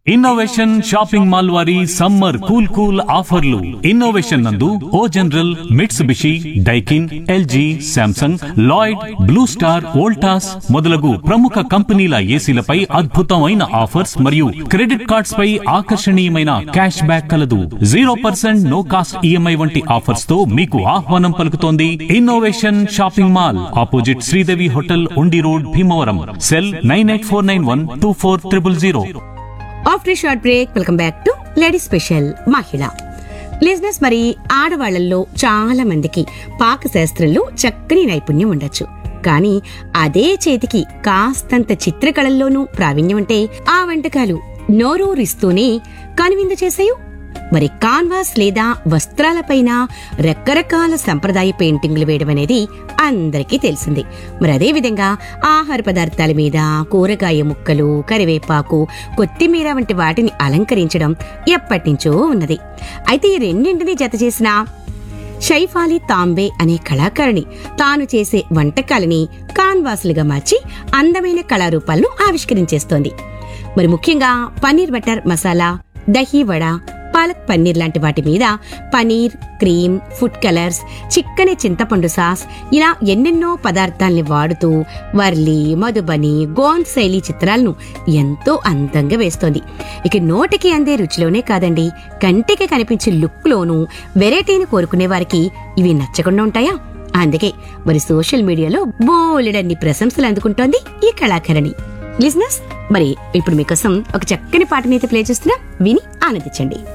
innovation shopping mall వారి summer cool cool ఆఫర్లు innovation నందు O General Mitsubishi Daikin LG Samsung Lloyd Blue Star Voltas మొదలగు ప్రముఖ కంపెనీల ఏసీలపై అద్భుతమైన ఆఫర్స్ మరియు క్రెడిట్ కార్డ్స్ పై ఆకర్షణీయమైన క్యాష్ బ్యాక్ కలదు zero percent no cost EMI వంటి ఆఫర్స్ తో మీకు ఆహ్వానం పలుకుతోంది innovation shopping mall opposite Sridevi hotel Undi road Bhimavaram cell nine eight four nine one two four triple zero after short break welcome back to lady special మహిళ లిజినెస్ మరి ఆడవాళ్లలో చాలా మందికి పాకశాస్త్రంలో చక్కని నైపుణ్యం ఉండొచ్చు కానీ అదే చేతికి కాస్తంత చిత్రకళల్లోనూ ప్రావీణ్యం ఉంటే ఆ వంటకాలు నోరూరిస్తూనే కనువిందు చేసేయు మరి కాన్వాస్ లేదా వస్త్రాలపైన రకరకాల సంప్రదాయ పెయింటింగ్లు వేయడం అనేది అందరికీ తెలిసింది మరి అదే విధంగా ఆహార పదార్థాల మీద కూరగాయ ముక్కలు కరివేపాకు కొత్తిమీర వంటి వాటిని అలంకరించడం ఎప్పటినుంచో ఉన్నది అయితే ఈ రెండింటినీ జత చేసిన షైఫాలి తాంబే అనే కళాకారిణి తాను చేసే వంటకాలని కాన్వాసులుగా మార్చి అందమైన కళారూపాలను ఆవిష్కరించేస్తోంది మరి ముఖ్యంగా పన్నీర్ బటర్ మసాలా దహీ వడ పాలక్ పన్నీర్ లాంటి వాటి మీద పనీర్ క్రీమ్ ఫుడ్ కలర్స్ చిక్కని చింతపండు సాస్ ఇలా ఎన్నెన్నో పదార్థాల్ని వాడుతూ వర్లి మధుబని గోన్ శైలి చిత్రాలను ఎంతో అందంగా వేస్తోంది ఇక నోటికి అందే రుచిలోనే కాదండి కంటికి కనిపించే లుక్లోనూ వెరైటీని కోరుకునే వారికి ఇవి నచ్చకుండా ఉంటాయా అందుకే మరి సోషల్ మీడియాలో బోలెడన్ని ప్రశంసలు అందుకుంటోంది ఈ కళాకారిణి లిజినెస్ మరి ఇప్పుడు మీకోసం ఒక చక్కని పాటనైతే ప్లే చేస్తున్నా విని ఆనందించండి